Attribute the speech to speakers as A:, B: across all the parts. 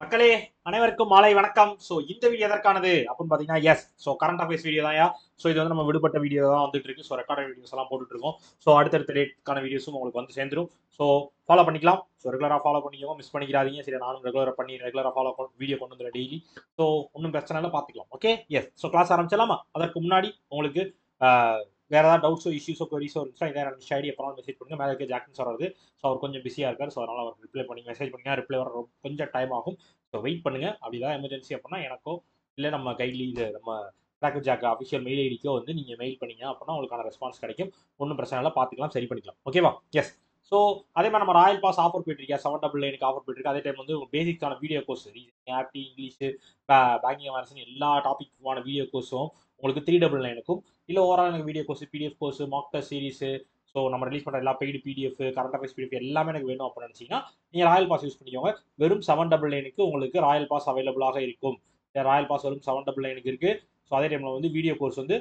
A: மக்களே அனைவருக்கும் மாலை வணக்கம் ஸோ இந்த வீடியோ எதற்கானது அப்படின்னு பார்த்தீங்கன்னா yes so current affairs video தான் ஸோ இது வந்து நம்ம விடுபட்ட வீடியோ தான் வந்துட்டு இருக்கு ஸோ ரெக்கார்ட் வீடியோஸ் எல்லாம் போட்டுட்டு இருக்கோம் ஸோ அடுத்தடுத்த டேட்க்கான வீடியோஸும் உங்களுக்கு வந்து சேர்ந்துரும் ஸோ ஃபாலோ பண்ணிக்கலாம் ஸோ ரெகுலராக ஃபாலோ பண்ணிக்கோங்க மிஸ் பண்ணிக்கிறாதீங்க சரி நானும் ரெகுலராக பண்ணி ரெகுலராக ஃபாலோ வீடியோ கொண்டு வந்துடுறேன் டெய்லி ஸோ ஒன்றும் பிரச்சனை இல்லை பார்த்துக்கலாம் ஓகே எஸ் ஸோ கிளாஸ் ஆரம்பிச்சலாமா அதற்கு முன்னாடி உங்களுக்கு ஆஹ், வேற ஏதாவது டவுட்ஸோ இஷ்யூஸோ கொரிஸோ இருந்துச்சுன்னா இதை எனக்கு ஐடி அப்புறம் மெசேஜ் பண்ணுங்க மேலே இருக்க ஜாக்சன் சார் வருது ஸோ அவர் கொஞ்சம் பிஸியாக இருக்கார் ஸோ அதனால் அவர் ரிப்ளை பண்ணி மெசேஜ் பண்ணுங்க ரிப்ளை வர ரொம்ப- கொஞ்சம் டைம் ஆகும் ஸோ வெயிட் பண்ணுங்க அப்படி ஏதாவது எமர்ஜென்சி அப்படின்னா எனக்கோ இல்லை நம்ம கைட்லி இது நம்ம ட்ராக்கர் ஜாக் அஃபிஷியல் மெயில் ஐடிக்கோ வந்து நீங்கள் மெயில் பண்ணீங்க அப்படின்னா உங்களுக்கான ரெஸ்பான்ஸ் கிடைக்கும் ஒன்றும் பிரச்சனை இல்லை பார்த்துக்கலாம் சரி பண்ணிக்கலாம் ஓகேவா எஸ் ஸோ அதே மாதிரி நம்ம ராயல் பாஸ் ஆஃபர் போயிட்டு இருக்கா செவன் டபுள் நைனுக்கு ஆஃபர் போயிட்டு இருக்கு அதே டைம் வந்து பேசிக்கான வீடியோ கோர்ஸ் ஆப்டி இங்கிலீஷு பேங்கிங் வாரசன் எல்லா டாபிக்கான வீடியோ கோர்ஸும் உங்களுக்கு த்ரீ டபுள் நைனுக்கும் இல்லை ஓவரால் எனக்கு வீடியோ கோர்ஸ் பிடிஎஃப் கோர்ஸ் மாக்டர் சீரிஸு ஸோ நம்ம ரிலீஸ் பண்ணுற எல்லா paid PDF current affairs PDF எல்லாமே எனக்கு வேணும் அப்படின்னு நினச்சிங்கன்னா நீங்கள் ராயல் பாஸ் யூஸ் பண்ணிக்கோங்க வெறும் செவன் டபுள் நைனுக்கு உங்களுக்கு ராயல் பாஸ் அவைலபிளாக இருக்கும் ராயல் பாஸ் வெறும் செவன் டபுள் நைனுக்கு இருக்குது ஸோ அதே டைமில் வந்து வீடியோ கோர்ஸ் வந்து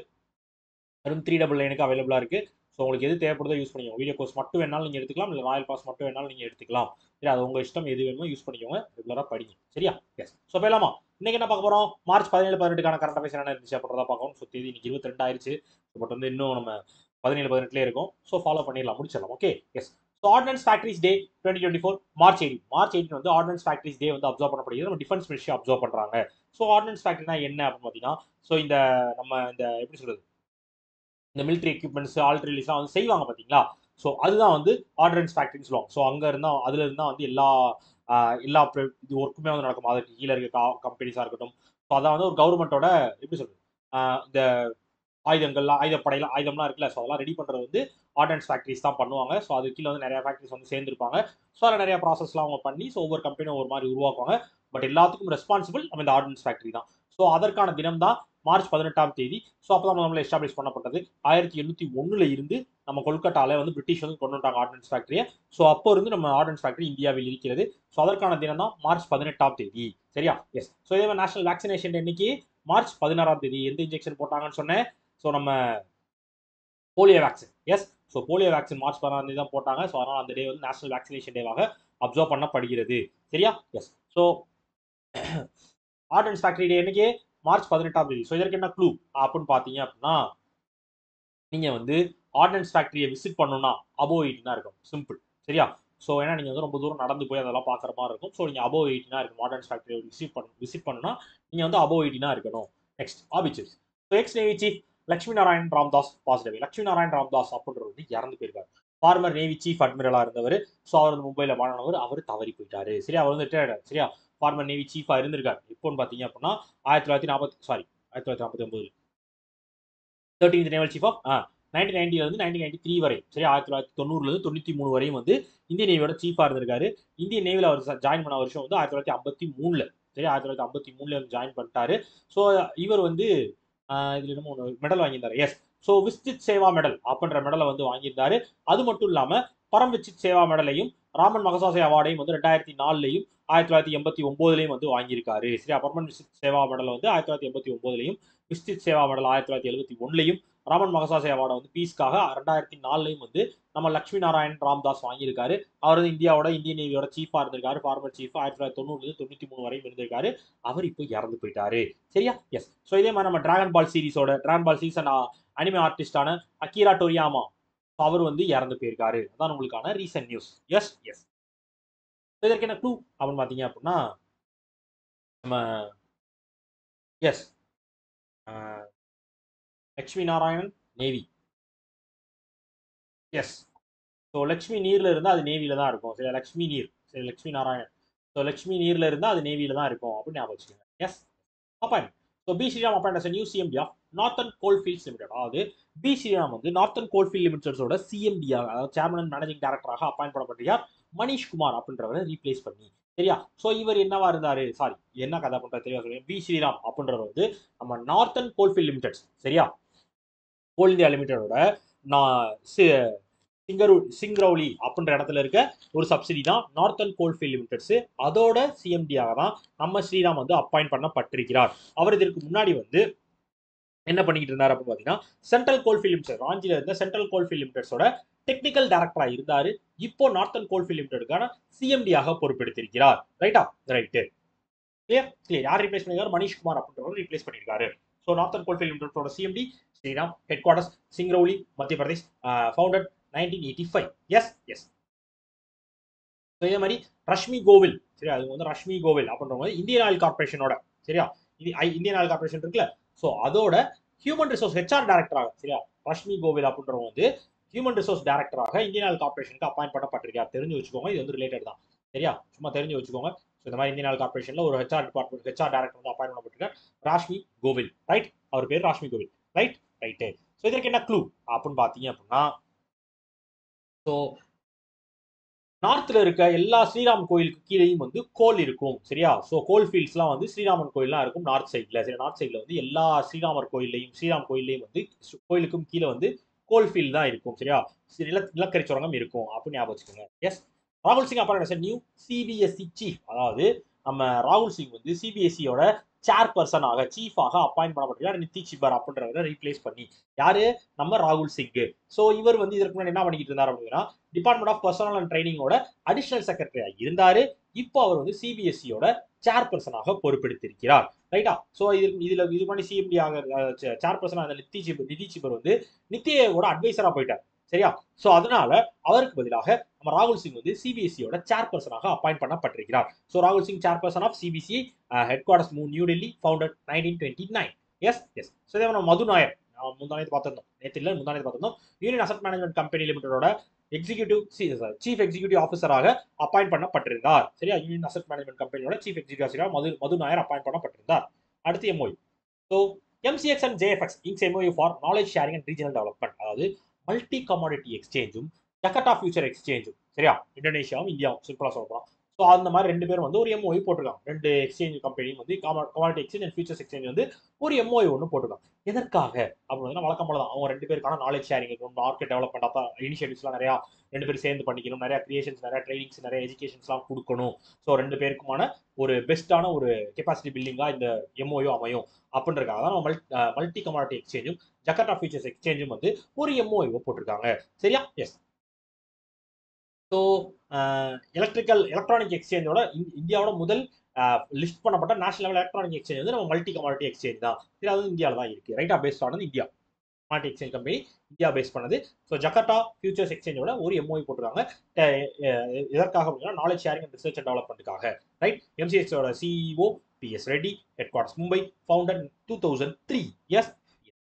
A: வெறும் த்ரீ டபுள் நைனுக்கு அவைலபிளாக இருக்குது ஸோ உங்களுக்கு எது தேவைப்படுதோ யூஸ் பண்ணிக்கோங்க வீடியோ கோர்ஸ் மட்டும் வேணாலும் நீங்கள் எடுத்துக்கலாம் இல்லை ராயல் பாஸ் மட்டும் வேணாலும் நீங்கள் எடுத்துக்கலாம் சரி அது உங்கள் இஷ்டம் எது வேணுமோ யூஸ் பண்ணிக்கோங்க ரெகுலராக படிங்க சரியா எஸ் ஸோ போயிடலாமா இன்னைக்கு என்ன பார்க்க போகிறோம் மார்ச் பதினேழு பதினெட்டுக்கான கரண்ட் அஃபேர்ஸ் என்ன இருந்துச்சு அப்படின்றத பார்க்கணும் ஸோ தேதி இன்னைக்கு இருபத்தி ரெண்டு ஆயிருச்சு பட் வந்து இன்னும் நம்ம பதினேழு பதினெட்டுலேயே இருக்கும் ஸோ ஃபாலோ பண்ணிடலாம் முடிச்சிடலாம் okay yes so ordnance factories day twenty twenty four March eight March eight வந்து ஆர்டினன்ஸ் ஃபேக்டரிஸ் டே வந்து அப்சர்வ் பண்ணப்படுகிறது நம்ம டிஃபென்ஸ் மினிஸ்ட்ரி அப்சர்வ் பண்ணுறாங்க ஸோ ஆர்டினன்ஸ் ஃபேக்டரினா என்ன அப்படின்னு பார்த்தீங்கன்னா ஸோ இந்த நம்ம இந்த எப்படி சொல்றது இந்த மிலிட்ரி எக்யூப்மெண்ட்ஸ் ஆல்ட்ரிலிஸ்லாம் வந்து செய்வாங்க பார்த்தீங்களா ஸோ அதுதான் வந்து ஆர்டினன்ஸ் ஃபேக்டரின்னு சொல்லுவாங்க ஸோ அங்கே இருந்தால் அதில் இருந்தால் வந்து எல்லா ஆஹ், எல்லா pre- இது ஒர்க்குமே வந்து நடக்கும் அதுக்கு கீழே இருக்க கம்பெனிஸாக இருக்கட்டும் ஸோ அதான் வந்து ஒரு கவர்மெண்ட்டோட எப்படி சொல்றது ஆஹ், இந்த ஆயுதங்கள்லாம் ஆயுதப்படையெல்லாம் ஆயுதம்லாம் இருக்குல்ல ஸோ அதெல்லாம் ரெடி பண்ணுறது வந்து ஆர்டன்ஸ் ஃபேக்ட்ரிஸ் தான் பண்ணுவாங்க ஸோ அது கீழே வந்து நிறைய ஃபேக்ட்ரிஸ் வந்து சேர்ந்துருப்பாங்க ஸோ அதில் நிறைய ப்ராசஸ்லாம் அவங்க பண்ணி ஸோ ஒவ்வொரு கம்பெனியும் ஒரு மாதிரி உருவாக்குவாங்க பட் எல்லாத்துக்கும் ரெஸ்பான்சிபிள் நம்ம இந்த ஆர்டன்ஸ் ஃபேக்ட்ரி தான் ஸோ அதற்கான தினம் தான் மார்ச் பதினெட்டாம் தேதி ஸோ அப்போ தான் நம்மள எஸ்டாப்ளிஷ் பண்ணப்பட்டது ஆயிரத்தி எண்ணூற்றி ஒன்றில் இருந்து நம்ம கொல்கட்டாவில் வந்து பிரிட்டிஷ் வந்து கொண்டு வந்தாங்க ஆர்டன்ஸ் ஃபேக்ட்ரியை ஸோ அப்போ இருந்து நம்ம ஆர்டன்ஸ் ஃபேக்ட்ரி இந்தியாவில் இருக்கிறது ஸோ அதற்கான தினம் தான் மார்ச் பதினெட்டாம் தேதி சரியா எஸ் ஸோ இதே மாதிரி நேஷனல் வேக்சினேஷன் இன்னைக்கு மார்ச் பதினாறாம் தேதி எந்த இன்ஜெக்ஷன் போட்டாங்கன்னு சொன்னேன் ஸோ நம்ம polio vaccine yes so polio vaccine March பதினாறாம் தேதி தான் போட்டாங்க ஸோ அதனால் அந்த டே வந்து நேஷனல் வேக்சினேஷன் டேவாக அப்சர்வ் பண்ணப்படுகிறது சரியா yes so ordnance factory day என்னைக்கு மார்ச் பதினெட்டாம் தேதி ஸோ இதற்கு என்ன க்ளூ அப்படின்னு பார்த்தீங்க அப்படின்னா நீங்கள் வந்து ஆர்டன்ஸ் ஃபேக்டரியை விசிட் பண்ணணும்னா அபோ எயிட்டினா இருக்கும் சிம்பிள் சரியா ஸோ ஏன்னா நீங்கள் வந்து ரொம்ப தூரம் நடந்து போய் அதெல்லாம் பார்க்குற மாதிரி இருக்கும் ஸோ நீங்கள் அபோ எயிட்டினா இருக்கும் ஆர்டன்ஸ் ஃபேக்டரி விசிட் பண்ண விசிட் பண்ணணும்னா நீங்கள் வந்து அபோ எயிட்டினா இருக்கணும் next obituaries so ex navy chief Lakshmi Narayan Ramdas positive Lakshmi Narayan Ramdas அப்படின்றது வந்து இறந்து போயிருக்காரு ஃபார்மர் நேவி சீஃப் அட்மிரலாக இருந்தவர் ஸோ அவர் வந்து மும்பையில் மாணவர் அவர் தவறி போயிட்டாரு சரியா அவர் வந்து ரிட்டையர்ட் சரியா ஃபார்மர் நேவி சீஃபாக இருந்திருக்காரு இப்போன்னு பார்த்தீங்க அப்படின்னா ஆயிரத்தி தொள்ளாயிரத்தி நாற்பத்தி சாரி ஆயிரத்தி தொள்ளாயிரத்தி நாற்பத்தி ஒன்பது thirteenth naval chief of nineteen நைன்டில இருந்து நைன்டீன் நைன்டி த்ரீ வரை சரி ஆயிரத்தி தொள்ளாயிரத்தி தொண்ணூறுலேருந்து தொண்ணூற்றி மூணு வரையும் வந்து இந்திய நேவியோட சீஃபாக இருந்திருக்காரு இந்திய நேவியில் அவர் ஜாயின் பண்ண வருஷம் வந்து ஆயிரத்தி தொள்ளாயிரத்தி ஐம்பத்தி மூணில் சரி ஆயிரத்தி தொள்ளாயிரத்தி ஐம்பத்தி மூணுல வந்து ஜாயின் பண்ணிட்டாரு ஸோ இவர் வந்து ஆஹ் இதுல என்னமோ ஒன்று மெடல் வாங்கியிருந்தாரு yes so Vishisht Seva medal அப்படின்ற மெடலை வந்து வாங்கியிருந்தாரு அது மட்டும் இல்லாமல் பரம் விசித் சேவா மெடலையும் ராமன் மகசாசை அவார்டையும் வந்து ரெண்டாயிரத்தி நாலுலையும் ஆயிரத்தி தொள்ளாயிரத்தி எண்பத்தி ஒம்போதுலையும் வந்து வாங்கியிருக்காரு சரி பர்மன் விசித் சேவா மெடல் வந்து ஆயிரத்தி தொள்ளாயிரத்தி எண்பத்தி ஒம்போதுலையும் விஸ்தித் சேவா மெடல் ஆயிரத்தி தொள்ளாயிரத்தி எழுபத்தி ஒன்றுலையும் ராமன் மகசாசை அவார்டை வந்து பீஸ்க்காக ரெண்டாயிரத்தி நாலுலையும் வந்து நம்ம லட்சுமி நாராயண் ராம்தாஸ் வாங்கியிருக்காரு அவர் வந்து இந்தியாவோட இந்தியன் நேவியோட சீஃபாக இருந்திருக்காரு ஃபார்மர் சீஃப் ஆயிரத்தி தொள்ளாயிரத்தி தொண்ணூறுலேருந்து தொண்ணூற்றி மூணு வரையும் இருந்திருக்காரு அவர் இப்போ இறந்து போயிட்டாரு சரியா எஸ் ஸோ இதே மாதிரி நம்ம டிராகன் பால் சீரிஸோட டிராகன் பால் சீசன் அனிமே ஆர்டிஸ்டான அக்கீரா டோரியாமா அவர் வந்து இறந்து போயிருக்காரு அதான் உங்களுக்கான ரீசன்ட் நியூஸ் எஸ் எஸ் இதற்கு என்ன க்ளூ அப்படின்னு பார்த்தீங்க அப்படின்னா நம்ம yes Lakshmi Narayanan navy yes so Lakshmi நீர்ல இருந்தால் அது நேவியில தான் இருக்கும் சரி லக்ஷ்மி நீர் சரி லக்ஷ்மி நாராயணன் ஸோ லக்ஷ்மி நீர்ல இருந்தால் அது நேவியில தான் இருக்கும் அப்படின்னு ஞாபகம் வச்சுக்கோங்க yes appoint so B Sriram appoint new CMD of northern coalfields limited அதாவது பி ஸ்ரீராம் வந்து நார்த்தன் கோல்ஃபீல்ட் லிமிடெட்ஸோட சிஎம்டியாக அதாவது சேர்மன் அண்ட் மேனேஜிங் டைரக்டராக அப்பாயின் பண்ணப்பட்டிருக்கார் மணிஷ் குமார் அப்படின்றவரை ரீப்ளேஸ் பண்ணி சரியா ஸோ இவர் என்னவா இருந்தாரு சாரி என்ன கதை பண்ற தெளிவா சொல்லுங்க பி ஸ்ரீராம் அப்படின்றவர் வந்து நம்ம நார்த்தன் கோல்ஃபீல்ட் லிமிடெட்ஸ் சரியா கோல் இந்தியா லிமிடெடோட நான் சிங்கரு சிங்ரௌலி அப்படின்ற இடத்துல இருக்க ஒரு சப்சிடி தான் நார்த்தன் கோல்ஃபீல்ட் லிமிடெட்ஸ் அதோட சிஎம்டியாக தான் நம்ம ஸ்ரீராம் வந்து அப்பாயிண்ட் பண்ணப்பட்டிருக்கிறார் அவர் இதற்கு முன்னாடி வந்து என்ன பண்ணிக்கிட்டு இருந்தார் அப்படின்னு பார்த்தீங்கன்னா சென்ட்ரல் கோல்ஃபீல்ட் லிமிடெட் ராஞ்சியில் இருந்த சென்ட்ரல் கோல்ஃபீல்ட் லிமிடெட்ஸோட டெக்னிக்கல் டைரக்டராக இருந்தார் இப்போ நார்த்தன் கோல்ஃபீல்ட் லிமிடெடுக்கான சிஎம்டியாக பொறுப்பெடுத்திருக்கிறார் ரைட்டா ரைட்டு கிளியர் கிளியர் யார் ரீப்ளேஸ் பண்ணிருக்காரு மணிஷ் குமார் அப்படின்றவர் ரீப்ளேஸ் பண்ணியிருக்காரு ஸோ நார்த்தன் கோல்ஃபீல்ட் லிமிடெடோட CMD Sriram headquarters Singrauli Madhya Pradesh founded nineteen eighty five yes yes so இதே மாதிரி ரஷ்மி கோவில் சரியா அது வந்து ரஷ்மி கோவில் அப்படின்றவங்க இந்தியன் ஆயில் கார்பரேஷனோட சரியா இது ஐ- இந்தியன் ஆயில் கார்பரேஷன் இருக்குல்ல ஸோ அதோட ஹியூமன் ரிசோர்ஸ் ஹெச்ஆர் டைரக்டராக சரியா ரஷ்மி கோவில் அப்படின்றவங்க வந்து ஹியூமன் ரிசோர்ஸ் டைரக்டராக இந்தியன் ஆயில் கார்பரேஷனுக்கு அப்பாயிண்ட் பண்ணப்பட்டிருக்கார் தெரிஞ்சு வச்சுக்கோங்க இது வந்து ரிலேட்டட் தான் சரியா சும்மா தெரிஞ்சு வச்சுக்கோங்க ஸோ இந்த மாதிரி இந்தியன் ஆயில் கார்பரேஷன்ல ஒரு ஹெச்ஆர் டிபார்ட்மெண்ட் ஹெச்ஆர் டைரக்டர் வந்து அப்பாயிண்ட் பண்ணப்பட்டிருக்கார் ராஷ்மி கோவில் ரைட் அவர் பேர் reshmi Govil right right so இதற்கு என்ன க்ளூ அப்படின்னு பார்த்தீங்க அப்படின்னா ஸோ நார்த்ல இருக்க எல்லா ஸ்ரீராம் கோயிலுக்கு கீழேயும் வந்து கோல் இருக்கும் சரியா ஸோ கோல் ஃபீல்ட்ஸ்லாம் வந்து ஸ்ரீராமன் கோயில்லாம் இருக்கும் நார்த் சைட்ல சரி நார்த் சைட்ல வந்து எல்லா ஸ்ரீராமர் கோயில்லையும் ஸ்ரீராம் கோயில்லையும் வந்து சு- கோயிலுக்கும் கீழே வந்து கோல் ஃபீல்ட் தான் இருக்கும் சரியா சி- நில நிலக்கரி சுரங்கம் இருக்கும் அப்படின்னு ஞாபகம் வச்சுக்கோங்க எஸ் ராகுல் Singh appoint new CBSE chief அதாவது நம்ம ராகுல் சிங் வந்து சிபிஎஸ்சியோட சேர்பர்சனாக சீஃபாக அப்பாயிண்ட் பண்ணப்பட்டிருக்கார் நித்தி சிபர் அப்படின்றவரை ரீப்ளேஸ் பண்ணி யாரு நம்ம ராகுல் சிங் ஸோ இவர் வந்து இதற்கு முன்னாடி என்ன பண்ணிக்கிட்டு இருந்தார் அப்படின்னா டிபார்ட்மெண்ட் ஆஃப் பர்சனல் அண்ட் ட்ரைனிங்கோட அடிஷனல் செக்ரட்டரியா இருந்தாரு இப்போ அவர் வந்து சிபிஎஸ்சியோட சேர்பர்சனாக பொறுப்பெடுத்திருக்கிறார் ரைட்டா ஸோ இது இதுல இது பண்ணி சிஎம்டி ஆக சேர்பர்சனாக அந்த நித்தி சிபர் நிதி சிபர் வந்து நித்தியோட அட்வைசரா போயிட்டார் சரியா ஸோ அதனால அவருக்கு பதிலாக நம்ம ராகுல் சிங் வந்து சிபிஎஸ்சியோட சேர்பர்சனாக அப்பாயிண்ட் பண்ணப்பட்டிருக்கிறார் ஸோ ராகுல் Singh chairperson of CBSE headquarters மூ new Delhi founded nineteen twenty nine yes yes so இதே நம்ம மது நாயர் நம்ம முந்தானத்து பார்த்திருந்தோம் நேற்று இல்லை முந்தானத்து பார்த்திருந்தோம் யூனியன் அசட் மேனேஜ்மெண்ட் கம்பெனி லிமிடெடோட எக்ஸிக்யூட்டிவ் சீஃப் எக்ஸிக்யூட்டிவ் ஆஃபீஸராக அப்பாயிண்ட் பண்ணப்பட்டிருந்தார் சரியா யூனியன் அசட் மேனேஜ்மெண்ட் கம்பெனியோட சீஃப் எக்ஸிக்யூட்டிவ் ஆஃபீஸராக மது மது நாயர் அப்பாயிண்ட் பண்ணப்பட்டிருந்தார் அடுத்து MoU so MCX and JFX inks MoU for knowledge sharing and regional development அதாவது மல்டி கமாடிட்டி எக்ஸ்சேஞ்சும் ஜக்கட்டா ஃபியூச்சர் எக்ஸ்சேஞ்சும் சரியா இந்தோனேஷியாவும் இந்தியாவும் சிம்பிளாக சொல்லலாம் ஸோ அந்த மாதிரி ரெண்டு பேரும் வந்து ஒரு எம்ஓஐ போட்டிருக்காங்க ரெண்டு எக்ஸ்சேஞ்ச் கம்பெனியும் வந்து commodity exchange and futures exchange வந்து ஒரு எம்ஓஐ ஒன்று போட்டிருக்காங்க எதற்காக அப்படின்னு வழக்கம் போல தான் அவங்க ரெண்டு பேருக்கான நாலேஜ் ஷேரிங் இருக்கணும் மார்க்கெட் டெவலப்மெண்ட் அப்போ இனிஷியேட்டிவ்ஸ்லாம் நிறையா ரெண்டு பேரும் சேர்ந்து பண்ணிக்கணும் நிறைய கிரியேஷன்ஸ் நிறைய ட்ரைனிங்ஸ் நிறைய எஜுகேஷன்ஸ்லாம் கொடுக்கணும் ஸோ ரெண்டு பேருக்குமான ஒரு பெஸ்ட்டான ஒரு கெப்பாசிட்டி பில்டிங்காக இந்த எம்ஓயோ அமையும் அப்படின்றக்காக தான் நம்ம மல்டி மல்டி கமாடிட்டி எக்ஸ்சேஞ்சும் ஜக்கட்டா ஃபியூச்சர்ஸ் எக்ஸ்சேஞ்சும் வந்து ஒரு எம்ஓஐ போட்டிருக்காங்க சரியா எஸ் ஸோ எலக்ட்ரிக்கல் எலக்ட்ரானிக் எக்ஸ்சேஞ்சோட இந்தியாவோட முதல் லிஸ்ட் பண்ணப்பட்ட நேஷனல் லெவல் எலக்ட்ரானிக் எக்ஸ்சேஞ்ச் வந்து நம்ம மல்டி கமாடிட்டி எக்ஸ்சேஞ்ச் தான் சரி அது இந்தியாவில் தான் இருக்கு ரைட்டா பேஸ்ட் ஆனது India commodity exchange company India base பண்ணது ஸோ ஜக்காட்டா ஃபியூச்சர்ஸ் எக்ஸ்சேஞ்சோட ஒரு எம்ஓஐ போட்டிருக்காங்க அஹ் அஹ் எதற்காக அப்படின்னா knowledge sharing and research and டெவலப்மெண்ட்டுக்காக ரைட் எம்சிஎக்ஸோட CEO PS Reddy headquarters Mumbai founded two thousand three yes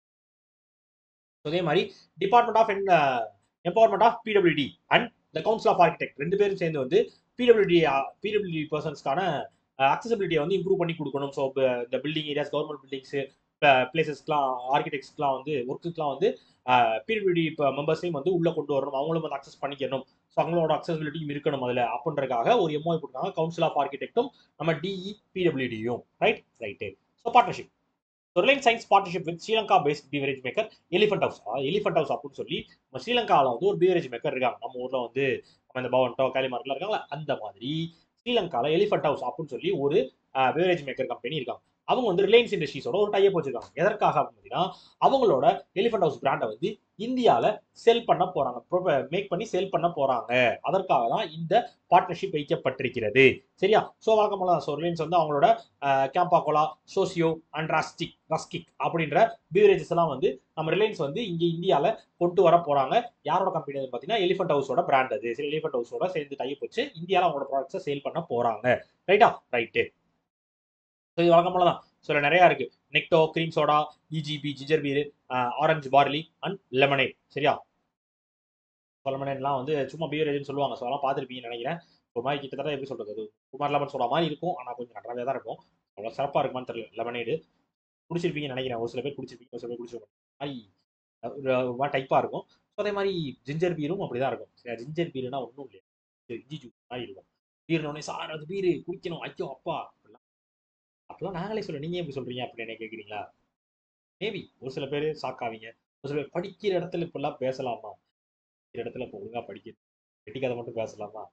A: அதே மாதிரி department of empowerment of PWD and the council of architect ரெண்டு பேரும் சேர்ந்து வந்து பிடபிள்யூடி பிடபிள்யூடி பர்சன்ஸ்க்கான அக்சசிபிலிட்டியை வந்து இம்ப்ரூவ் பண்ணி கொடுக்கணும் ஸோ இந்த பில்டிங் ஏரியாஸ் கவர்மெண்ட் பில்டிங்ஸு பிளேசஸ்க்குலாம் ஆர்கிடெக்ட்ஸ்க்குலாம் வந்து ஒர்க்குக்கெலாம் வந்து பிடபிள்யூடி இப்போ மெம்பர்ஸையும் வந்து உள்ளே கொண்டு வரணும் அவங்களும் வந்து அக்சஸ் பண்ணிக்கணும் ஸோ அவங்களோட அக்சசிபிலிட்டியும் இருக்கணும் அதில் அப்படின்றக்காக ஒரு எம்ஓஐ போட்டிருக்காங்க கவுன்சில் ஆஃப் ஆர்கிடெக்டும் நம்ம டிஇ பிடபிள்யூடியும் right right so partnership Reliance science partnership with Sri Lanka based beverage maker Elephant House Elephant House அப்படின்னு சொல்லி நம்ம ஸ்ரீலங்காவில் வந்து ஒரு பீவரேஜ் மேக்கர் இருக்காங்க நம்ம ஊரில் வந்து நம்ம இந்த பவன்டோ காலிமார்க்கில் இருக்காங்களா அந்த மாதிரி ஸ்ரீலங்காவில் எலிஃபண்ட் ஹவுஸ் அப்படின்னு சொல்லி ஒரு பீவரேஜ் மேக்கர் கம்பெனி இருக்காங்க அவங்க வந்து ரிலையன்ஸ் இண்டஸ்ட்ரீஸோட ஒரு டைப் வச்சிருக்காங்க எதற்காக அப்படின்னு பார்த்தீங்கன்னா அவங்களோட எலிஃபண்ட் ஹவுஸ் பிராண்டை வந்து இந்தியாவில் செல் பண்ண போறாங்க மேக் பண்ணி செல் பண்ண போறாங்க அதற்காக தான் இந்த பார்ட்னர்ஷிப் வைக்கப்பட்டிருக்கிறது சரியா ஸோ வழக்கம் போல ஸோ ரிலையன்ஸ் வந்து அவங்களோட கேம்பா கோலா சோசியோ அண்ட் ராஸ்டிக் ரஸ்கிக் அப்படின்ற பீவரேஜஸ் எல்லாம் வந்து நம்ம ரிலையன்ஸ் வந்து இங்கே இந்தியாவில் கொண்டு வர போறாங்க யாரோட கம்பெனி பார்த்தீங்கன்னா எலிஃபண்ட் ஹவுஸோட பிராண்ட் அது சரி எலிஃபண்ட் ஹவுஸோட சேர்ந்து டைப் வச்சு இந்தியாவில் அவங்களோட ப்ராடக்ட்ஸை சேல் பண்ண போறாங்க ரைட்டா ரைட்டு ஸோ இது வழக்கம் போல தான் ஸோ நிறையா இருக்கு Necto cream soda EGB ginger beer orange barley and lemonade சரியா லெமனேட்லாம் வந்து சும்மா பீவரேஜ்னு சொல்லுவாங்க ஸோ அதெல்லாம் பார்த்துருப்பீங்கன்னு நினைக்கிறேன் ஒரு மாதிரி கிட்டத்தட்ட எப்படி சொல்றது அது குமார் லெமன் சோடா மாதிரி இருக்கும் ஆனால் கொஞ்சம் நன்றாக தான் இருக்கும் அவ்வளோ சிறப்பாக இருக்குமான்னு தெரியல லெமனேடு குடிச்சிருப்பீங்கன்னு நினைக்கிறேன் ஒரு சில பேர் குடிச்சிருப்பீங்க ஒரு சில பேர் குடிச்சிருப்பாங்க மாதிரி ஒரு மாதிரி டைப்பாக இருக்கும் ஸோ அதே மாதிரி ஜிஞ்சர் பீரும் அப்படி தான் இருக்கும் சரி ஜிஞ்சர் பீருனா ஒன்றும் இல்லையா இஞ்சி ஜூஸ் மாதிரி இருக்கும் பீர்னோடனே சார் அது பீரு குடிக்கணும் ஐயோ அப்பா அப்படிலாம் அப்பெல்லாம் நாங்களே சொல்ல நீங்க எப்படி சொல்றீங்க அப்படின்னு என்ன கேட்குறீங்களா மேபி ஒரு சில பேர் சாக்காவீங்க ஒரு சில பேர் படிக்கிற இடத்துல இப்பெல்லாம் பேசலாமா படிக்கிற இடத்துல இப்போ ஒழுங்கா படிக்க வெட்டிக்காத மட்டும் பேசலாமா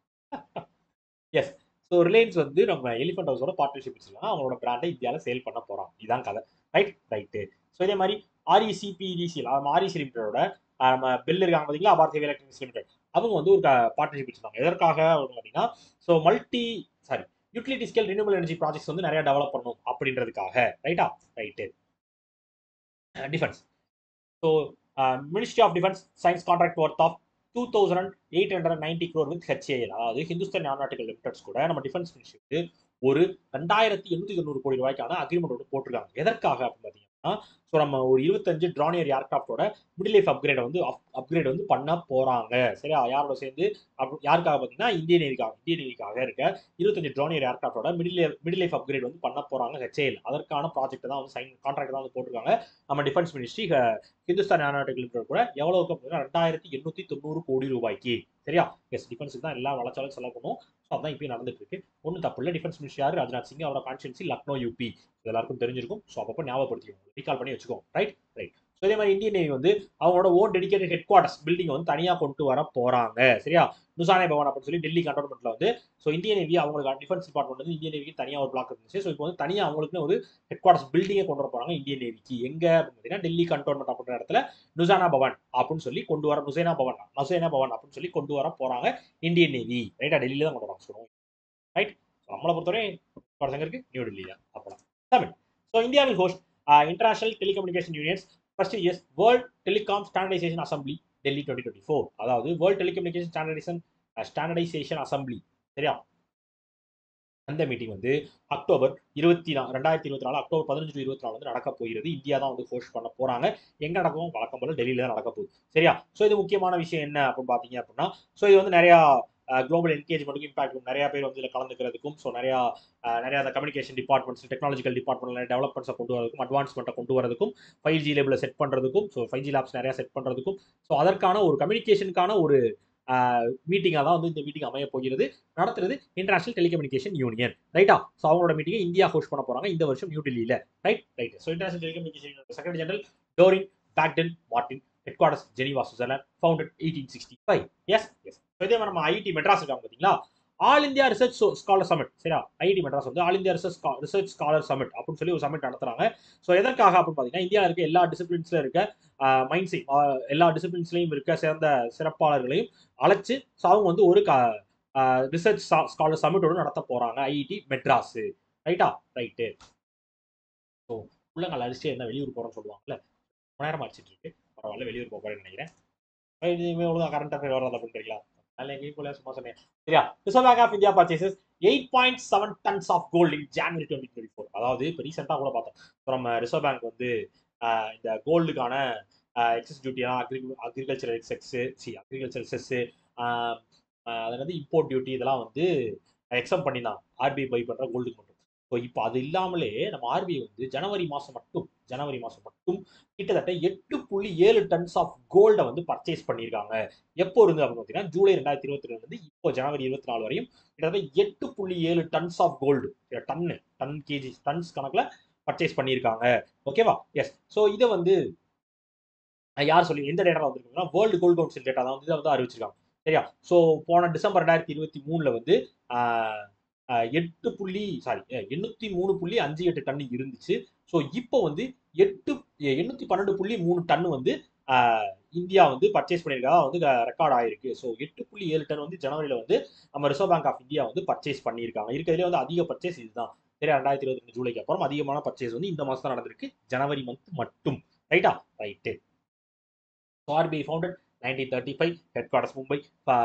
A: எஸ் ஸோ ரிலையன்ஸ் வந்து நம்ம எலிஃபண்ட் ஹவுஸோட பார்ட்னர்ஷிப் வச்சுருக்காங்க அவங்களோட பிராண்டை இந்தியாவில் சேல் பண்ண போகிறோம் இதான் கதை ரைட் ரைட்டு ஸோ இதே மாதிரி ஆர்இசி பிடிசி நம்ம ஆர்இசி லிமிட்டடோட நம்ம பில் இருக்காங்க பார்த்தீங்களா அபார் சேவை எலக்ட்ரானிக்ஸ் லிமிடெட் அவங்க வந்து ஒரு பார்ட்னர்ஷிப் வச்சுருந்தாங்க எதற்காக அப்படின்னு பார்த்தீங்கன்னா so multi sorry utility scale renewal energy projects வந்து நிறைய டெவலப் பண்ணும் அப்படின்றதுக்காக ரைட்டா right defence so ministry of defence signs contract worth of two thousand eight hundred ninety crore with HAL அதாவது ஹிந்துஸ்தான் ஏரோநாட்டிக்கல் லிமிடெட்ஸ் கூட நம்ம டிஃபென்ஸ் மினிஸ்ட்ரி வந்து ஒரு ரெண்டாயிரத்தி எண்ணூத்தி தொண்ணூறு கோடி ரூபாய்க்கான அக்ரிமெண்ட் வந்து போட்டிருக்காங்க எதற்காக அப்படின்னு பார்த்தீங்கன்னா ஸோ நம்ம ஒரு இருபத்தஞ்சு ட்ரானியர் ஏர்கிராஃப்டோட மிடில் லைஃப் அப்கிரேட் வந்து அப்கிரேட் வந்து பண்ண போறாங்க சரியா யாரோட சேர்ந்து அப்- யாருக்காக பார்த்தீங்கன்னா இந்தியன் நேவிக்காக இந்தியன் நேவிக்காக இருக்க இருபத்தஞ்சு ட்ரானியர் ஏர்கிராஃப்டோட மிடில் மிடில் லைஃப் அப்கிரேட் வந்து பண்ண போறாங்க ஹெச்ஏஎல் அதற்கான ப்ராஜெக்ட் தான் வந்து சைன் கான்ட்ராக்ட் தான் வந்து போட்டிருக்காங்க நம்ம defence ministry Hindustan aeronautical limited கூட எவ்வளவுக்கு அப்படின்னா ரெண்டாயிரத்தி எண்ணூத்தி தொண்ணூறு கோடி ரூபாய்க்கு சரியா எஸ் டிஃபென்ஸுக்கு தான் எல்லா வளர்ச்சாலும் செலவு பண்ணும் ஸோ அதான் இப்பயும் நடந்துட்டு இருக்கு ஒன்றும் தப்பு இல்லை டிஃபென்ஸ் மினிஸ்டர் யார் ராஜ்நாத் சிங் அவரோட கான்ஸ்டியன்சி லக்னோ யூபி இது எல்லாருக்கும் தெரிஞ்சிருக்கும் ஸோ அப்பப்போ ஞாபகப்படுத்திக்கோங்க ரீகால் பண்ணி வச்சுக்கோங்க ரைட் ரைட் ஸோ இதே மாதிரி இந்தியன் நேவி வந்து அவங்களோட own dedicated headquarters building வந்து தனியாக கொண்டு வர போறாங்க சரியா நுசானே பவன் அப்படின்னு சொல்லி டெல்லி கண்டோன்மெண்ட்ல வந்து ஸோ இந்தியன் நேவி அவங்களுக்கு டிஃபென்ஸ் டிபார்ட்மெண்ட் வந்து இந்தியன் நேவிக்கு தனியாக ஒரு பிளாக் இருந்துச்சு ஸோ இப்போ வந்து தனியாக அவங்களுக்குன்னு ஒரு ஹெட் குவார்டர்ஸ் பில்டிங்கை கொண்டு வர போறாங்க இந்தியன் நேவிக்கு எங்க அப்படின்னு பார்த்தீங்கன்னா டெல்லி கண்டோன்மெண்ட் அப்படின்ற இடத்துல நுசானா பவன் அப்படின்னு சொல்லி கொண்டு வர நுசேனா பவன் நுசேனா பவன் அப்படின்னு சொல்லி கொண்டு வர போறாங்க இந்தியன் நேவி ரைட்டா டெல்லியில தான் கொண்டு வராங்க சொல்லுவோம் ரைட் நம்மளை பொறுத்தவரை எங்க இருக்கு நியூ டெல்லி தான் அப்பலாம் Tamil so India will host international telecommunication unions prestigious world telecom standardization assembly Delhi twenty twenty four அதாவது world telecommunication standardization standardization assembly சரியா அந்த மீட்டிங் வந்து அக்டோபர் இருபத்தி நா ரெண்டாயிரத்தி இருபத்தி நாலு அக்டோபர் பதினஞ்சு டு இருபத்தி நாலு வந்து நடக்க போகிறது இந்தியா தான் வந்து ஹோஸ்ட் பண்ண போறாங்க எங்க நடக்கும் வழக்கம் போல டெல்லியில தான் நடக்க போகுது சரியா ஸோ இது முக்கியமான விஷயம் என்ன அப்படின்னு பாத்தீங்க அப்படின்னா ஸோ இது வந்து நிறைய குளோபல் என்கேஜ்மெண்ட்டுக்கும் இம்பாக்ட் நிறைய பேர் வந்து இதில் கலந்துக்கிறதுக்கும் ஸோ நிறைய அஹ், நிறைய அந்த கம்யூனிகேஷன் டிபார்ட்மெண்ட்ஸ் டெக்னாலஜிக்கல் டிபார்ட்மெண்ட்ல டெவலப்மெண்ட்ஸை கொண்டு வரதுக்கும் அட்வான்ஸ்மெண்ட்டை கொண்டு வரதுக்கும் ஃபைவ் ஜி லெவலில் செட் பண்ணுறதுக்கும் ஸோ ஃபைவ் ஜி லேப்ஸ் நிறைய செட் பண்ணுறதுக்கும் ஸோ அதற்கான ஒரு கம்யூனிகேஷனுக்கான ஒரு மீட்டிங்காக தான் வந்து இந்த மீட்டிங் அமைய போகிறது நடத்துறது இன்டர்நேஷனல் டெலிகம்யூனிகேஷன் யூனியன் ரைட்டா ஸோ அவங்களோட மீட்டிங்கை இந்தியா ஹோஸ்ட் பண்ண போறாங்க இந்த வருஷம் நியூ டெல்லியில் right right so international telecommunication secretary general Doreen Bogdan Martin headquarters Geneva Switzerland founded eighteen sixty five yes yes இதே மாதிரி நம்ம ஐடி மெட்ராஸ் இருக்காங்க பார்த்தீங்களா all India research scholar summit சரியா ஐடி மெட்ராஸ் வந்து all India research research scholar summit அப்படின்னு சொல்லி ஒரு சமிட் நடத்துறாங்க ஸோ எதற்காக அப்படின்னு பார்த்தீங்கன்னா இந்தியாவில் இருக்க எல்லா டிசிப்ளின்ஸ்ல இருக்க மைண்ட் செட் எல்லா டிசிப்ளின்ஸ்லையும் இருக்க சேர்ந்த சிறப்பாளர்களையும் அழைச்சு ஸோ அவங்க வந்து ஒரு ரிசர்ச் ஸ்காலர் சமிட்டோட நடத்த போறாங்க ஐஐடி மெட்ராஸ் ரைட்டா ரைட்டு ஸோ உள்ளங்கால் அடிச்சு என்ன வெளியூர் போறோம்னு சொல்லுவாங்கல்ல ரொம்ப நேரம் அடிச்சிட்டு இருக்கு பரவாயில்ல வெளியூர் போக போறேன்னு நினைக்கிறேன் இனிமே ஒழுங்கா கரண்ட் அஃபேர் வராது அப்படின்றீங்களா நல்ல எங்கேயும் போல சும்மா சொன்னேன் சரியா reserve bank of India purchases eight point seven tons of gold in January twenty twenty four அதாவது இப்போ ரீசெண்டாக கூட பார்த்தோம் So, நம்ம ரிசர்வ் பேங்க் வந்து ஆஹ், இந்த கோல்டுக்கான எக்ஸஸ் டியூட்டிலாம் அக்ரி அக்ரிகல்ச்சர் எக்ஸெக்ஸ் சி அக்ரிகல்ச்சர் செஸ்ஸு அது வந்து இம்போர்ட் டியூட்டி இதெல்லாம் வந்து எக்ஸம் பண்ணிதான் ஆர்பிஐ பை பண்ணுற கோல்டுக்கு மட்டும் ஸோ இப்போ அது இல்லாமலே நம்ம ஆர்பிஐ வந்து ஜனவரி மாதம் மட்டும் ஜனவரி மாதம் மட்டும் கிட்டத்தட்ட எட்டு புள்ளி ஏழு டன்ஸ் ஆஃப் கோல்டை வந்து பர்ச்சேஸ் பண்ணியிருக்காங்க எப்போ இருந்து அப்படின்னு பார்த்தீங்கன்னா ஜூலை ரெண்டாயிரத்தி இருபத்தி ரெண்டுலேருந்து இப்போ ஜனவரி இருபத்தி நாலு வரையும் கிட்டத்தட்ட எட்டு புள்ளி ஏழு tons of gold ton ton KG tons கணக்கில் பர்ச்சேஸ் பண்ணியிருக்காங்க ஓகேவா எஸ் ஸோ இதை வந்து அஹ் யார் சொல்லி எந்த டேட்டா வந்திருக்காங்கன்னா வேர்ல்டு கோல்டு கவுன்சில் டேட்டா தான் வந்து இதை வந்து அறிவிச்சிருக்காங்க சரியா ஸோ போன டிசம்பர் ரெண்டாயிரத்தி இருபத்தி மூணில் வந்து ஆஹ், ஆஹ், எட்டு புள்ளி சாரி எண்ணூற்றி மூணு புள்ளி அஞ்சு எட்டு டன் இருந்துச்சு ஸோ இப்போ வந்து எட்டு எண்ணூற்றி பன்னெண்டு புள்ளி மூணு டன் வந்து ஆஹ், இந்தியா வந்து பர்ச்சேஸ் பண்ணியிருக்கா வந்து ரெக்கார்ட் ஆயிருக்கு ஸோ எட்டு புள்ளி ஏழு டன் வந்து ஜனவரியில் வந்து நம்ம ரிசர்வ் பேங்க் ஆஃப் இந்தியா வந்து பர்ச்சேஸ் பண்ணியிருக்காங்க இருக்கிறதுலே வந்து அதிக பர்ச்சேஸ் இதுதான் சரி ரெண்டாயிரத்தி இருபத்தி ரெண்டு ஜூலைக்கு அப்புறம் அதிகமான பர்ச்சேஸ் வந்து இந்த மாதம் தான் நடந்திருக்கு ஜனவரி மந்த் மட்டும் ரைட்டா right so RBI founded nineteen thirty five headquarters Mumbai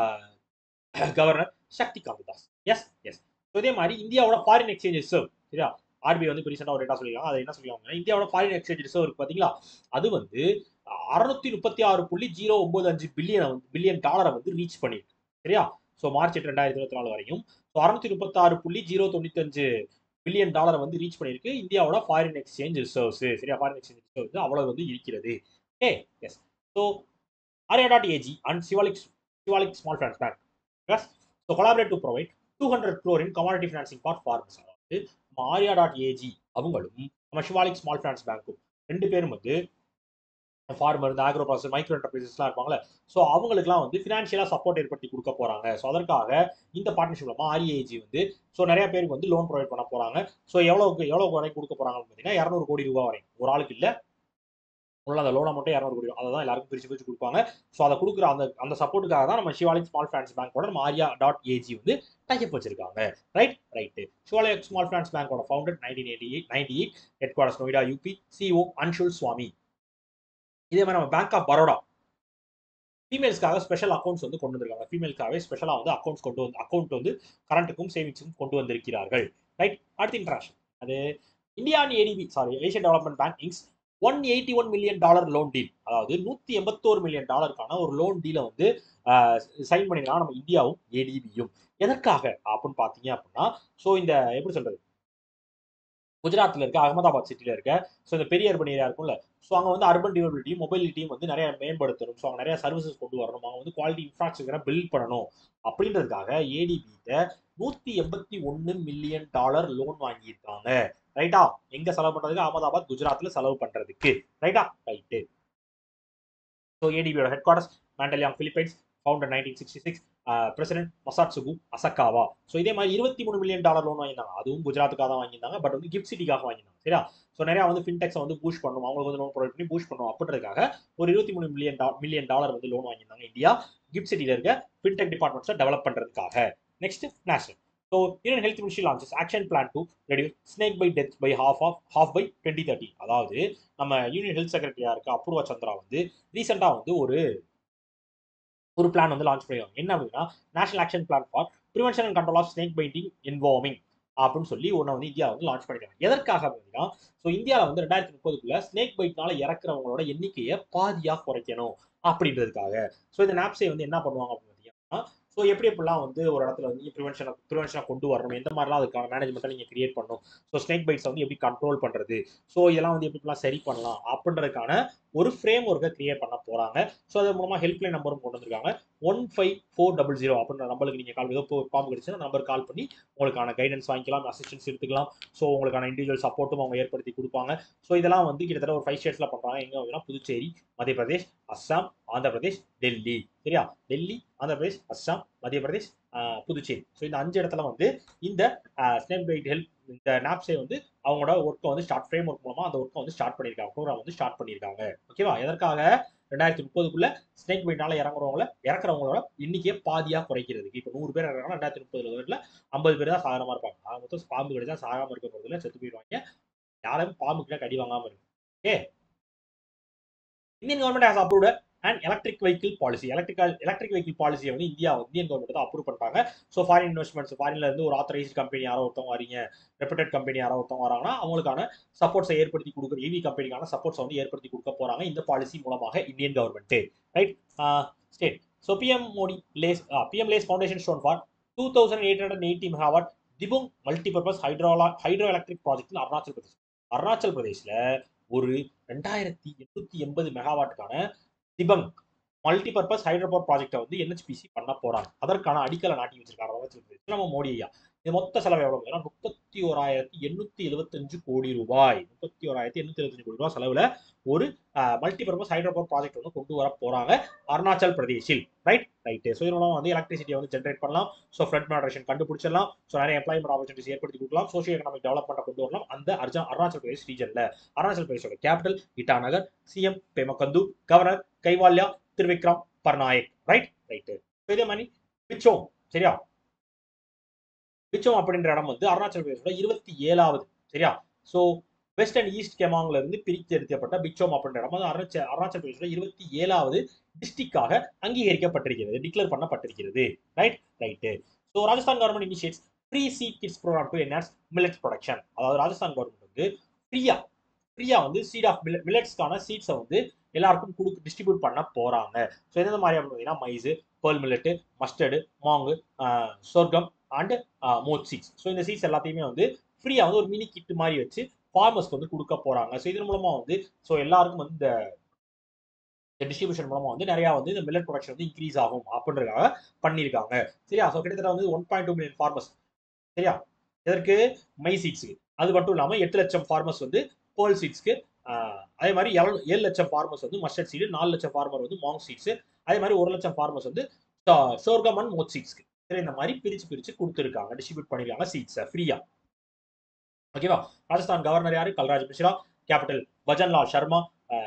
A: governor Shakti Kanta Das yes yes so இதே மாதிரி இந்தியாவோட ஃபாரின் எக்ஸ்சேஞ்ச் ரிசர்வ் சரியா ஆர்பிஐ வந்து இப்போ ரீசெண்டாக ஒரு டேட்டா சொல்லியிருக்காங்க அது என்ன சொல்லியிருக்காங்க இந்தியாவோட ஃபாரின் எக்ஸ்சேஞ்ச் ரிசர்வ் இருக்கு பார்த்தீங்களா அது வந்து அறுநூத்தி முப்பத்தி ஆறு புள்ளி ஜீரோ ஒன்பது அஞ்சு பில்லியனை வந்து பில்லியன் டாலரை வந்து ரீச் பண்ணியிருக்கு சரியா ஸோ மார்ச் எட்டு ரெண்டாயிரத்தி இருபத்தி நாலு வரையும் ஸோ அறுநூத்தி முப்பத்தாறு புள்ளி ஜீரோ தொண்ணூத்தஞ்சு பில்லியன் டாலரை வந்து ரீச் பண்ணியிருக்கு இந்தியாவோட ஃபாரின் எக்ஸ்சேஞ்ச் ரிசர்வ்ஸ் சரியா ஃபாரின் எக்ஸ்சேஞ்ச் ரிசர்வ் வந்து அவ்வளவு வந்து இருக்கிறது okay yes so Arya dot AG and Shivalik Shivalik small finance bank yes so collaborate to provide two hundred crore in commodity financing for farmers அதாவது நம்ம ஆர்யா டாட் ஏஜி அவங்களும் நம்ம சிவாலிக் ஸ்மால் ஃபைனான்ஸ் பேங்க்கும் ரெண்டு பேரும் வந்து ஃபார்மர் இந்த ஆக்ரோ ப்ராசஸ் மைக்ரோ என்டர்பிரைசஸ்லாம் இருப்பாங்களே ஸோ அவங்களுக்குலாம் வந்து ஃபினான்ஷியலாக சப்போர்ட் ஏற்படுத்தி கொடுக்க போகிறாங்க ஸோ அதற்காக இந்த பார்ட்னர்ஷிப் மூலமாக ஆர்ஏஜி வந்து ஸோ நிறைய பேருக்கு வந்து லோன் ப்ரொவைட் பண்ண போகிறாங்க ஸோ எவ்வளோக்கு எவ்வளோ வரை கொடுக்க போகிறாங்கன்னு பார்த்தீங்கன்னா இரநூறு கோடி ரூபாய் வரை ஒரு ஆளுக்கு இல்லை உள்ள அந்த லோன் அமௌண்ட்டே இரநூறு கோடி அதை தான் எல்லாருக்கும் பிரிச்சு பிரிச்சு கொடுப்பாங்க ஸோ அதை கொடுக்குற அந்த அந்த சப்போர்ட்டுக்காக தான் நம்ம சிவாலிக் ஸ்மால் ஃபைனான்ஸ் பேங்கோட நம்ம ஆரியா டாட் ஏஜி வந்து டைப் வச்சிருக்காங்க right right Shivalik small finance பேங்கோட founder nineteen eighty eight ninety eight headquarters Noida UP CEO Anshul Swami இதே மாதிரி நம்ம பேங்க் ஆஃப் பரோடா ஃபீமேல்ஸ்க்காக ஸ்பெஷல் அக்கௌண்ட்ஸ் வந்து கொண்டு வந்திருக்காங்க ஃபீமேல்ஸ்க்காகவே ஸ்பெஷலாக வந்து அக்கௌண்ட்ஸ் கொண்டு வந்து அக்கௌண்ட் வந்து கரண்ட்டுக்கும் சேவிங்ஸுக்கும் கொண்டு வந்திருக்கிறார்கள் ரைட் அடுத்து இன்டர்நேஷனல் அது இந்தியான் ADB sorry Asian development bank inks one eighty one million dollar loan deal அதாவது நூத்தி எண்பத்தோரு மில்லியன் டாலருக்கான ஒரு லோன் டீலை வந்து சைன் பண்ணிக்கலாம் நம்ம இந்தியாவும் ஏடிபியும் எதற்காக அப்படின்னு பார்த்தீங்க அப்படின்னா ஸோ இந்த எப்படி சொல்றது குஜராத்தில் இருக்க அகமதாபாத் சிட்டியில் இருக்க ஸோ இந்த பெரிய அர்பன் ஏரியா இருக்கும்ல ஸோ அங்கே வந்து அர்பன் டியூரபிலிட்டியும் மொபைலிட்டியும் வந்து நிறைய மேம்படுத்தணும் ஸோ அங்கே நிறைய சர்வீசஸ் கொண்டு வரணும் அவங்க வந்து குவாலிட்டி இன்ஃப்ராஸ்ட்ரக்சரை பில்ட் பண்ணணும் அப்படின்றதுக்காக ஏடிபிகிட்ட நூற்றி எண்பத்தி ஒன்று மில்லியன் டாலர் லோன் வாங்கியிருக்காங்க ரைட்டா எங்க செலவு பண்றதுக்கு அகமதாபாத் குஜராத்ல செலவு பண்றதுக்கு ரைட்டா ரைட்டு ஸோ ஏடிபியோட headquarters Mandaluyong Philippines founder nineteen sixty six president Masatsugu Asakawa so இதே மாதிரி இருபத்தி மூணு மில்லியன் டாலர் லோன் வாங்கியிருந்தாங்க அதுவும் குஜராத்துக்காக தான் வாங்கியிருந்தாங்க பட் வந்து கிஃப்ட் சிட்டிக்காக வாங்கியிருந்தாங்க சரியா ஸோ நிறைய வந்து ஃபின்டெக்ஸை வந்து பூஷ் பண்ணணும் அவங்களுக்கு வந்து லோன் ப்ரொவைட் பண்ணி பூஷ் பண்ணணும் அப்படின்றதுக்காக ஒரு இருபத்தி மூணு மில்லியன் மில்லியன் டாலர் வந்து லோன் வாங்கியிருந்தாங்க இந்தியா கிஃப்ட் சிட்டியில் இருக்க ஃபின்டெக் டிபார்ட்மெண்ட்ஸை டெவலப் பண்ணுறதுக்காக next national so union health ministry launches action plan to reduce snake bite death by half of half by twenty thirty அதாவது நம்ம யூனியன் ஹெல்த் செக்ரட்டரியா இருக்க அபூர்வா சந்திரா வந்து ரீசெண்டாக வந்து ஒரு ஒரு பிளான் வந்து லான்ச் பண்ணிருக்காங்க என்ன அப்படின்னா national action plan for prevention and control of snake biting இன்வார்மிங் அப்படின்னு சொல்லி ஒன்று வந்து இந்தியா வந்து லான்ச் பண்ணிருக்காங்க எதற்காக அப்படின்னா ஸோ இந்தியாவில் வந்து ரெண்டாயிரத்தி முப்பதுக்குள்ள ஸ்னேக் பைட்னால இறக்குறவங்களோட எண்ணிக்கையை பாதியாக குறைக்கணும் அப்படின்றதுக்காக ஸோ இந்த நாப்ஸை வந்து என்ன பண்ணுவாங்க அப்படின்னு பார்த்தீங்கன்னா ஸோ எப்படி எப்படிலாம் வந்து ஒரு இடத்துல வந்து ப்ரிவென்ஷனை ப்ரிவென்ஷனை கொண்டு வரணும் எந்த மாதிரிலாம் அதுக்கான மேனேஜ்மெண்ட்டை நீங்கள் கிரியேட் பண்ணணும் ஸோ ஸ்னேக் பைட்ஸை வந்து எப்படி கண்ட்ரோல் பண்ணுறது ஸோ இதெல்லாம் வந்து எப்படிலாம் சரி பண்ணலாம் அப்படின்றதுக்கான ஒரு ஃப்ரேம் ஒர்க்கை கிரியேட் பண்ண போகிறாங்க ஸோ அது மூலமாக ஹெல்ப்லைன் நம்பரும் கொண்டு வந்திருக்காங்க one five four double zero அப்படின்ற நம்பருக்கு நீங்கள் கால் ஏதோ பாம்பு கிடைச்சுன்னா நம்பர் கால் பண்ணி உங்களுக்கான கைடன்ஸ் வாங்கிக்கலாம் அசிஸ்டன்ஸ் எடுத்துக்கலாம் ஸோ உங்களுக்கான இண்டிவிஜுவல் சப்போர்ட்டும் அவங்க ஏற்படுத்தி கொடுப்பாங்க ஸோ இதெல்லாம் வந்து கிட்டத்தட்ட ஒரு ஃபைவ் ஸ்டேட்ஸில் பண்ணுறாங்க எங்கே அப்படின்னா புதுச்சேரி மத்திய பிரதேஷ் அஸ்ஸாம் ஆந்திர பிரதேஷ் டெல்லி சரியா டெல்லி ஆந்திர பிரதேஷ் அஸ்ஸாம் மத்திய பிரதேஷ் புதுச்சேரி ஸோ இந்த அஞ்சு இடத்துல வந்து இந்த ஸ்னேக் பைட் ஹெல்ப் இந்த நாப்ஸை வந்து அவங்களோட ஒர்க்கை வந்து ஸ்டார்ட் ஃப்ரேம் ஒர்க் மூலமாக அந்த ஒர்க்கை வந்து ஸ்டார்ட் பண்ணியிருக்காங்க ப்ரோக்ராம் வந்து ஸ்டார்ட் பண்ணியிருக்காங்க ஓகேவா எதற்காக ரெண்டாயிரத்தி முப்பதுக்குள்ள ஸ்னேக் பைட்னால இறங்குறவங்கள இறக்குறவங்களோட எண்ணிக்கையை பாதியாக குறைக்கிறதுக்கு இப்போ நூறு பேர் இறங்குறாங்கன்னா ரெண்டாயிரத்தி முப்பதுல வீட்டில் ஐம்பது பேர் தான் சாகரமாக இருப்பாங்க ஆக மொத்தம் பாம்பு கிடைச்சா சாகாமல் இருக்க போகிறதுல செத்து போயிடுவாங்க யாரும் பாம்பு கிட்ட கடி வாங்காமல் இருக்கு okay Indian government has approved and electric vehicle policy electrical electric vehicle பாலிசியை வந்து இந்தியா இந்தியன் கவர்மெண்ட் தான் அப்ரூவ் பண்ணிட்டாங்க ஸோ ஃபாரின் இன்வெஸ்ட்மெண்ட்ஸ் ஃபாரின்ல இருந்து ஒரு ஆத்தரைஸ்ட் கம்பெனி யாரோ ஒருத்தவங்க வரீங்க ரெப்யூட்டட் கம்பெனி யாரோ ஒருத்தவங்க வராங்கன்னா அவங்களுக்கான சப்போர்ட்ஸை ஏற்படுத்தி கொடுக்குற ஈவி கம்பெனிக்கான சப்போர்ட்ஸை வந்து ஏற்படுத்தி கொடுக்க போறாங்க இந்த பாலிசி மூலமாக Indian government right state so PM Modi lays PM lays foundation stone for two thousand eight hundred eighty megawatt Dibang multipurpose ஹைட்ரோலா hydro electric project Arunachal Pradesh Arunachal பிரதேஷ்ல ஒரு ரெண்டாயிரத்தி எண்ணூத்தி எண்பது மெகாவாட்டுக்கான திபங் மல்டிபர்பஸ் ஹைட்ரோ பவர் ப்ராஜெக்டை வந்து என்ஹெச்பிசி பண்ண போறாங்க அதற்கான அடிக்கலை நாட்டி வச்சிருக்காங்க அருணாச்சல் பிரதேஷ் நம்ம மோடி ஐயா இது மொத்த செலவு எவ்வளவு ஏன்னா முப்பத்தி ஓராயிரத்தி எண்ணூத்தி எழுபத்தஞ்சு கோடி ரூபாய் முப்பத்தி ஓராயிரத்தி எண்ணூத்தி எழுபத்தஞ்சு கோடி ரூபாய் செலவுல ஒரு மல்டிபர்பஸ் ஹைட்ரோ பவர் ப்ராஜெக்ட் வந்து கொண்டு வர போறாங்க அருணாச்சல் பிரதேஷில் ரைட் ரைட்டு ஸோ இதன் மூலம் வந்து எலக்ட்ரிசிட்டியை வந்து ஜென்ரேட் பண்ணலாம் ஸோ ஃப்ளட் மாடரேஷன் கண்டுபிடிச்சிடலாம் ஸோ நிறைய எம்ப்ளாய்மெண்ட் ஆப்பர்ச்சுனிட்டிஸ் ஏற்படுத்தி கொடுக்கலாம் சோஷியல் எக்கனாமிக் டெவலப்மெண்ட் கொண்டு வரலாம் அந்த அர்ஜா அருணாச்சல் பிரதேஷ் ரீஜன்ல அருணாச்சல் பிரதேஷோட capital Itanagar CM Pema Khandu governor Kaivalya Trivikram Parnaik right right இதே மாதிரி பிச்சோம் சரியா பிச்சோம் அப்படின்ற இடம் வந்து அருணாச்சல் பிரதேசோட இருபத்தி ஏழாவது சரியா ஸோ வெஸ்ட் அண்ட் ஈஸ்ட் கெமாங்ல இருந்து பிரித்து எடுக்கப்பட்ட பிச்சோம் அப்படின்ற இடம் வந்து அருணாச்சல் அருணாச்சல் பிரதேசோட இருபத்தி ஏழாவது டிஸ்ட்ரிக்டாக அங்கீகரிக்கப்பட்டிருக்கிறது டிக்ளேர் பண்ணப்பட்டிருக்கிறது right right so Rajasthan government initiates free seed kits programme to enhance millet production அதாவது ராஜஸ்தான் கவர்மெண்ட் வந்து ஃப்ரீயா ஃப்ரீயா வந்து சீட் ஆஃப் மில்லட்ஸ்க்கான சீட்ஸை வந்து எல்லாருக்கும் கொடுத்து டிஸ்ட்ரிபியூட் பண்ண போறாங்க ஸோ எந்த மாதிரி அப்படின்னு பார்த்தீங்கன்னா mice pearl millet mustard moong sorghum and moth seeds so இந்த சீட்ஸ் எல்லாத்தையுமே வந்து ஃப்ரீயாக வந்து ஒரு மினி கிட் மாதிரி வச்சு ஃபார்மர்ஸ்க்கு வந்து கொடுக்க போறாங்க ஸோ இதன் மூலமா வந்து ஸோ எல்லாருக்கும் வந்து இந்த டிஸ்ட்ரிபியூஷன் மூலமா வந்து நிறைய வந்து இந்த மில்லட் ப்ரொடக்ஷன் வந்து இன்க்ரீஸ் ஆகும் அப்படின்றதுக்காக பண்ணியிருக்காங்க சரியா ஸோ கிட்டத்தட்ட வந்து one point two million farmers சரியா இதற்கு மை சீட்ஸுக்கு அது மட்டும் இல்லாமல் எட்டு லட்சம் ஃபார்மர்ஸ் வந்து பேர்ல் சீட்ஸ்க்கு அதே மாதிரி ஏழு ஏழு லட்சம் ஃபார்மர்ஸ் வந்து மஸ்டர்ட் சீடு நாலு லட்சம் ஃபார்மர் வந்து மாங் சீட்ஸ் அதே மாதிரி ஒரு லட்சம் ஃபார்மர்ஸ் வந்து சோர்கம் அண்ட் மோத் சீட்ஸ்க்கு சரி இந்த மாதிரி பிரிச்சு பிரிச்சு கொடுத்துருக்காங்க டிஸ்ட்ரிபியூட் பண்ணிருக்காங்க சீட்ஸை ஃப்ரீயா ஓகேவா ராஜஸ்தான் கவர்னர் யாரு Kalraj Mishra capital Bhajanlal Sharma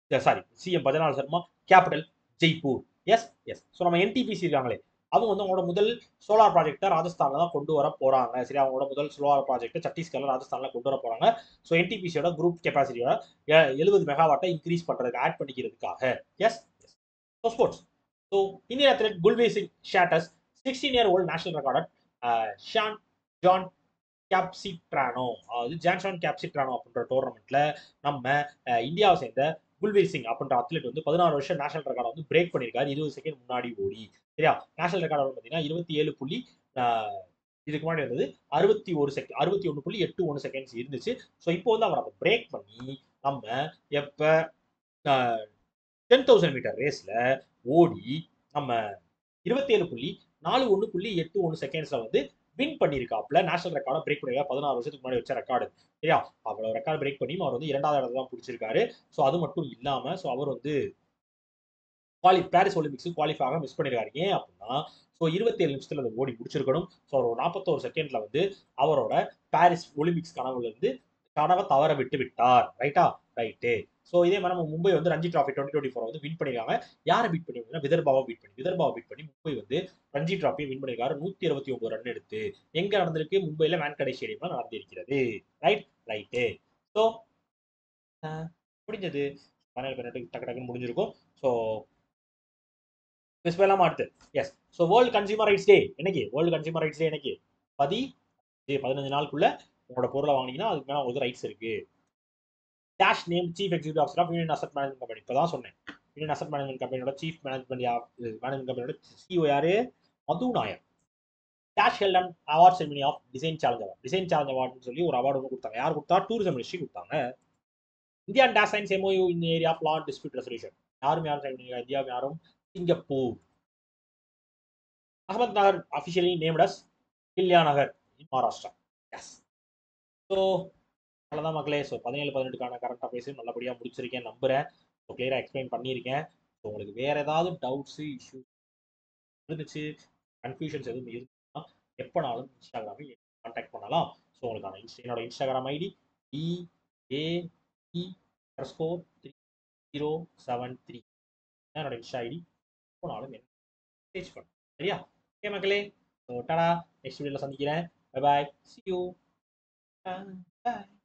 A: sorry CM Bhajanlal Sharma capital Jaipur yes yes so நம்ம என்டிபிசி இருக்காங்களே அவங்க வந்து அவங்களோட முதல் சோலார் ப்ராஜெக்டை ராஜஸ்தான்ல தான் கொண்டு வர போறாங்க சரி அவங்களோட முதல் சோலார் ப்ராஜெக்ட் சத்தீஸ்கர்ல ராஜஸ்தான்ல கொண்டு வர போறாங்க ஸோ என்டிபிசியோட குரூப் கெப்பாசிட்டியோட எழுபது மெகாவாட்டை இன்க்ரீஸ் பண்றதுக்கு ஆட் பண்ணிக்கிறதுக்காக yes so sports so Indian athlete Kulbir Singh shatters sixteen year old national recorded Shaun John Capistrano அதாவது ஜான்ஷான் கேப்சிட்ரானோ அப்படின்ற டோர்னமெண்ட்ல நம்ம அஹ், இந்தியாவை சேர்ந்த குல்வீர் சிங் அப்படின்ற அத்லெட் வந்து பதினாறு வருஷம் நேஷனல் ரெக்கார்டை வந்து பிரேக் பண்ணியிருக்காரு இருபது செகண்ட் முன்னாடி ஓடி சரியா நேஷனல் ரெக்கார்டு பார்த்தீங்கன்னா இருபத்தி ஏழு புள்ளி ஆஹ், இதுக்கு முன்னாடி இருந்தது அறுபத்தி ஒரு செகண்ட் அறுபத்தி ஒன்று புள்ளி எட்டு ஒன்று செகண்ட்ஸ் இருந்துச்சு ஸோ இப்போ வந்து அவர் அதை பிரேக் பண்ணி நம்ம எப்போ டென் தௌசண்ட் மீட்டர் ரேஸில் ஓடி நம்ம இருபத்தி ஏழு புள்ளி நாலு ஒன்று புள்ளி எட்டு ஒன்று செகண்ட்ஸில் வந்து வின் பண்ணியிருக்காப்ல நேஷனல் ரெக்கார்டை பிரேக் பண்ணிருக்காரு பதினாறு வருஷத்துக்கு முன்னாடி வச்ச ரெக்கார்டு சரியா அவ்வளோ ரெக்கார்டு பிரேக் பண்ணி அவர் வந்து இரண்டாவது இடத்துல தான் பிடிச்சிருக்காரு ஸோ அது மட்டும் இல்லாம ஸோ அவர் வந்து குவாலி பாரிஸ் ஒலிம்பிக்ஸ் குவாலிஃபை ஆக மிஸ் பண்ணிருக்காரு ஏன் அப்படின்னா ஸோ இருபத்தி ஏழு நிமிஷத்துல அதை ஓடி முடிச்சிருக்கணும் ஸோ அவர் நாற்பத்தோரு செகண்ட்ல வந்து அவரோட பாரிஸ் ஒலிம்பிக்ஸ் கனவுல இருந்து கனவை தவற விட்டு விட்டார் ரைட்டா ரைட்டு ஸோ இதே மாதிரி நம்ம மும்பை வந்து Ranji trophy twenty twenty four வந்து வின் பண்ணிருக்காங்க யாரை பீட் பண்ணிருக்காங்கன்னா விதர்பாவை பீட் பண்ணி விதர்பாவை பீட் பண்ணி மும்பை வந்து ரஞ்சி டிராஃபியை வின் பண்ணிருக்காரு நூத்தி இருபத்தி ஒன்பது ரன் எடுத்து எங்க நடந்திருக்கு மும்பைல வேன்கடை ஸ்டேடியம்ல நடந்திருக்கிறது ரைட் ரைட்டு ஸோ முடிஞ்சது பதினேழு பதினெட்டு டக்கு டக்குன்னு முடிஞ்சிருக்கும் ஸோ மிஸ் பண்ணலாமா அடுத்து yes so world consumer rights day என்னைக்கு வேர்ல்டு கன்சியூமர் ரைட்ஸ் டே என்னைக்கு பதி இது பதினஞ்சு நாளுக்குள்ள உங்களோட பொருளை வாங்கினீங்கன்னா அதுக்கு மேலே உங்களுக்கு ரைட்ஸ் இருக்கு dash name chief executive officer of union asset management company இப்போ தான் சொன்னேன் யூனியன் அசட் மேனேஜ்மெண்ட் கம்பெனியோட சீஃப் மேனேஜ்மெண்ட் மேனேஜ்மெண்ட் கம்பெனியோட சிஓ யாரு Madhu Nair dash held and award ceremony of design challenge award design challenge அவார்ட்னு சொல்லி ஒரு அவார்டு ஒன்று கொடுத்தாங்க யார் கொடுத்தா டூரிசம் மினிஸ்ட்ரி கொடுத்தாங்க India and dash signs MoU இந்த area of lot dispute resolution யாரும் யாரும் சைன் பண்ணிருக்கா இந்தியாவும் யாரும் Singapore Ahmed Nagar officially named as Ahilya Nagar in Maharashtra yes so அவ்வளோதான் மக்களே ஸோ பதினேழு பதினெட்டுக்கான கரண்ட் அஃபேர்ஸும் நல்லபடியாக முடிச்சிருக்கேன் நம்புறேன் ஸோ கிளியராக எக்ஸ்பிளைன் பண்ணியிருக்கேன் ஸோ உங்களுக்கு வேற ஏதாவது டவுட்ஸு இஷ்யூ இருந்துச்சு கன்ஃபியூஷன்ஸ் எதுவும் இருந்துச்சுன்னா எப்போனாலும் இன்ஸ்டாகிராமில் கான்டாக்ட் பண்ணலாம் ஸோ உங்களுக்கான இன்ஸ்டா என்னோட Instagram ID T A E score three zero seven three என்னோட இன்ஸ்டா ஐடி எப்போனாலும் என்ன மெசேஜ் பண்ணும் சரியா ஓகே மக்களே ஸோ டடா நெக்ஸ்ட் வீடியோவில் சந்திக்கிறேன் bye bye see you bye